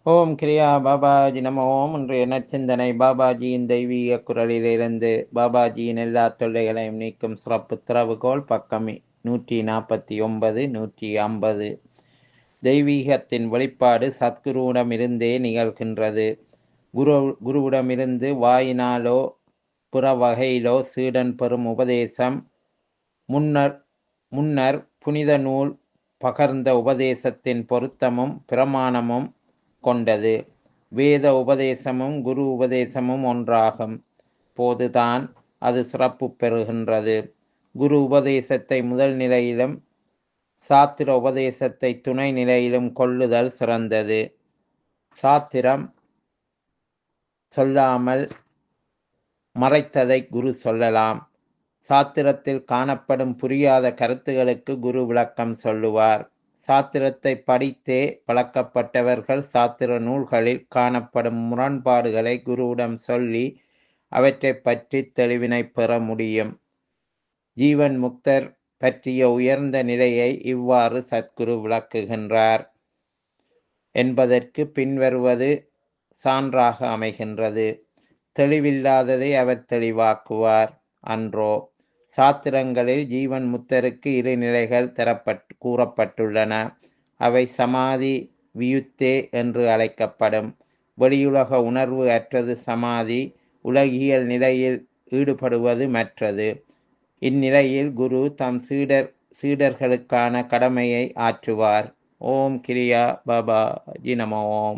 ஓம் கிரியா பாபாஜி நம ஓம் இன்றைய நற்சிந்தனை பாபாஜியின் தெய்வீக குரலிலிருந்து பாபாஜியின் எல்லா தொல்லைகளையும் நீக்கும் சிறப்பு திறவுகோல் பக்கம் நூற்றி நாற்பத்தி ஒன்பது நூற்றி ஐம்பது தெய்வீகத்தின் வெளிப்பாடு சத்குருவிடமிருந்தே நிகழ்கின்றது குரு குருவிடமிருந்து வாயினாலோ புற வகையிலோ சீடன் பெறும் உபதேசம் முன்னர் முன்னர் புனித நூல் பகர்ந்த உபதேசத்தின் பொருத்தமும் பிரமாணமும் கொண்டது வேத உபதேசமும் குரு உபதேசமும் ஒன்றாகும் போதுதான் அது சிறப்பு பெறுகின்றது குரு உபதேசத்தை முதல் நிலையிலும் சாத்திர உபதேசத்தை துணை நிலையிலும் கொள்ளுதல் சிறந்தது சாத்திரம் சொல்லாமல் மறைத்ததை குரு சொல்லலாம் சாத்திரத்தில் காணப்படும் புரியாத கருத்துகளுக்கு குரு விளக்கம் சொல்லுவார் சாத்திரத்தை படித்தே பழக்கப்பட்டவர்கள் சாத்திர நூல்களில் காணப்படும் முரண்பாடுகளை குருவிடம் சொல்லி அவற்றை பற்றி தெளிவினை பெற முடியும் ஜீவன் முக்தர் பற்றிய உயர்ந்த நிலையை இவ்வாறு சத்குரு விளக்குகின்றார் என்பதற்கு பின்வருவது சான்றாக அமைகின்றது தெளிவில்லாததை அவர் தெளிவாக்குவார் அன்றோ சாத்திரங்களில் ஜீவன் முத்தருக்கு இரு நிலைகள் தரப்பட்டு கூறப்பட்டுள்ளன அவை சமாதி வியுத்தே என்று அழைக்கப்படும் வெளியுலக உணர்வு அற்றது சமாதி உலகியல் நிலையில் ஈடுபடுவது மற்றது இந்நிலையில் குரு தம் சீடர் சீடர்களுக்கான கடமையை ஆற்றுவார் ஓம் கிரியா பாபா ஜி நம ஓம்